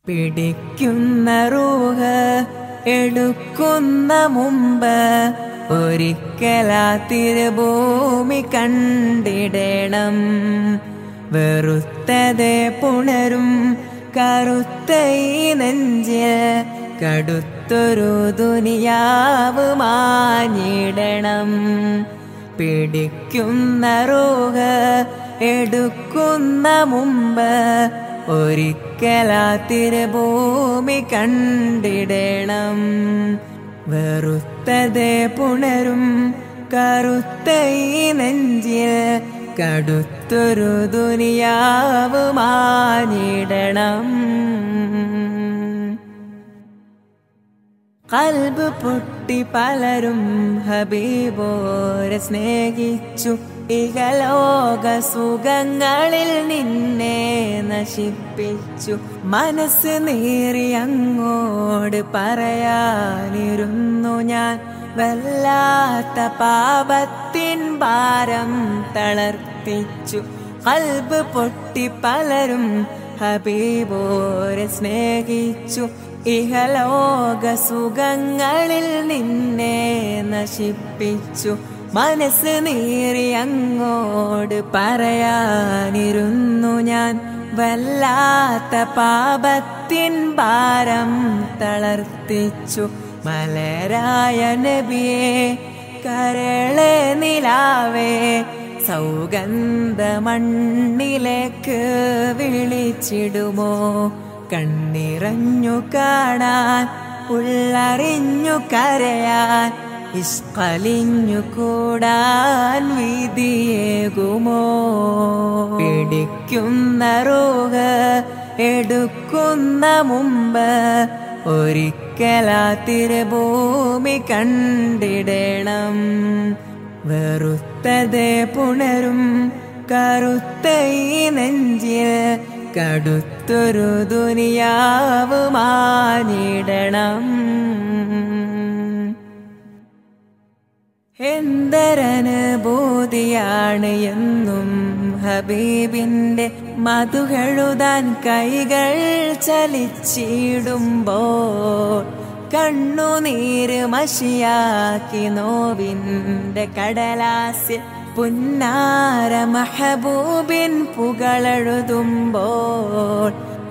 പിടിക്കുന്ന റൂഹ് എടുക്കുന്ന മുമ്പ് ഒരിക്കലാ തിരുഭൂമി കണ്ടിടണം വെറുത്തതെ പുണരും കറുത്ത ഈ നെഞ്ചിൽ കടുത്തൊരു ദുനിയാവ് മാഞ്ഞിടണം പിടിക്കുന്ന റൂഹ് എടുക്കുന്ന മുമ്പ് ഒരിക്കലാ തിരുഭൂമി കണ്ടിടണം വെറുത്തത് പുണരും കറുത്ത ഈ നെഞ്ചിൽ കടുത്തൊരു ദുനിയാവ് മാനിടണം കൽബ് പൊട്ടി പലരും ഹബീബോരെ സ്നേഹിച്ചു ഇഹലോക സുഖങ്ങളിൽ നിന്നെ നശിപ്പിച്ചു മനസ്സ് നീറി അങ്ങോട് പറയാനിരുന്നു ഞാൻ വല്ലാത്ത പാപത്തിൻ ഭാരം തളർത്തിച്ചു കൽബ് പൊട്ടി പലരും ഹബീബോരെ സ്നേഹിച്ചു ഇഹലോക സുഖങ്ങളിൽ നിന്നെ നശിപ്പിച്ചു മനസ്സ് നീറി അങ്ങോട് പറയാനിരുന്നു ഞാൻ വല്ലാത്ത പാപത്തിൻ ഭാരം തളർത്തിച്ചു മലരായ നബിയെ കരളെ നിലാവേ സൗഗന്ധ മണ്ണിലേക്ക് വിളിച്ചിടുമോ കണ്ണിറഞ്ഞു കാണാൻ ഉള്ളറിഞ്ഞു കരയാൻ ഇഷ്കലിഞ്ഞു കൂടാൻ വിധിയേകുമോ പിടിക്കുന്ന റൂഹ് എടുക്കുന്ന മുമ്പ് ഒരിക്കലാ തിരുഭൂമി കണ്ടിടണം വെറുത്തത് പുണരും കറുത്ത ഈ നെഞ്ചിൽ കടുത്തൊരു ദുനിയാവ് മാനിടണം എന്തരനുഭൂതിയാണ് എന്നും ഹബീബിന്റെ മധുകെഴുതാൻ കൈകൾ ചലിച്ചിടുമ്പോൾ കണ്ണുനീര് മഷിയാക്കി നോവിന്റെ കടലാസിൽ പുന്നാര മഹബൂബിൻ പുകളെഴുതുമ്പോൾ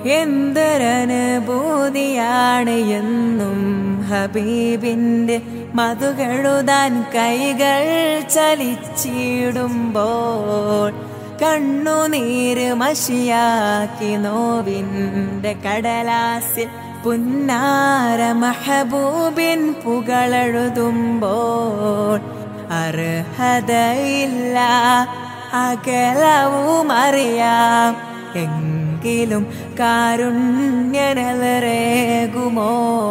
എന്തൊരനുഭൂതിയാണ് എന്നും ഹബീബിന്റെ മധുകെഴുതാൻ കൈകൾ ചലിച്ചിടുമ്പോൾ കണ്ണുനീര് മഷിയാക്കി നോവിന്റെ കടലാസിൽ പുന്നാര മഹബൂബിൻ പുകളെഴുതുമ്പോൾ അർഹതയില്ല അകലവും അറിയാം എങ്കിലും കാരുണ്യനവരേകുമോ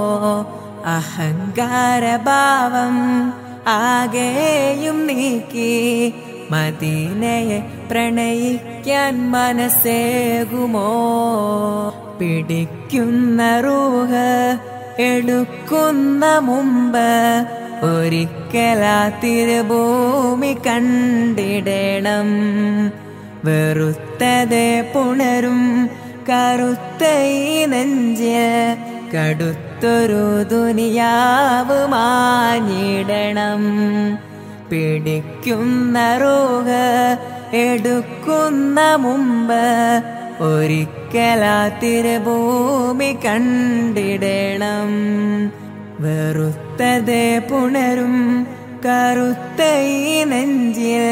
അഹങ്കാരഭാവം ആകെയും നീക്കി മദീനയെ പ്രണയിക്കാൻ മനസ്സേകുമോ പിടിക്കുന്ന റൂഹ് എടുക്കുന്ന മുമ്പ് ഒരിക്കലാ തിരുഭൂമി കണ്ടിടണം വെറുത്തത് പുണരും കറുത്ത ഈ നെഞ്ചിൽ കടുത്തൊരു ദുനിയാവ് മാനിടണം പിടിക്കുന്ന റൂഹ് എടുക്കുന്ന മുമ്പ് ഒരിക്കലാ തിരുഭൂമി കണ്ടിടണം വെറുത്തത് പുണരും കറുത്ത ഈ നെഞ്ചിൽ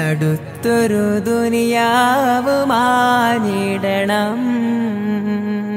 കടുത്തൊരു ദുനിയാവ് മാനിടണം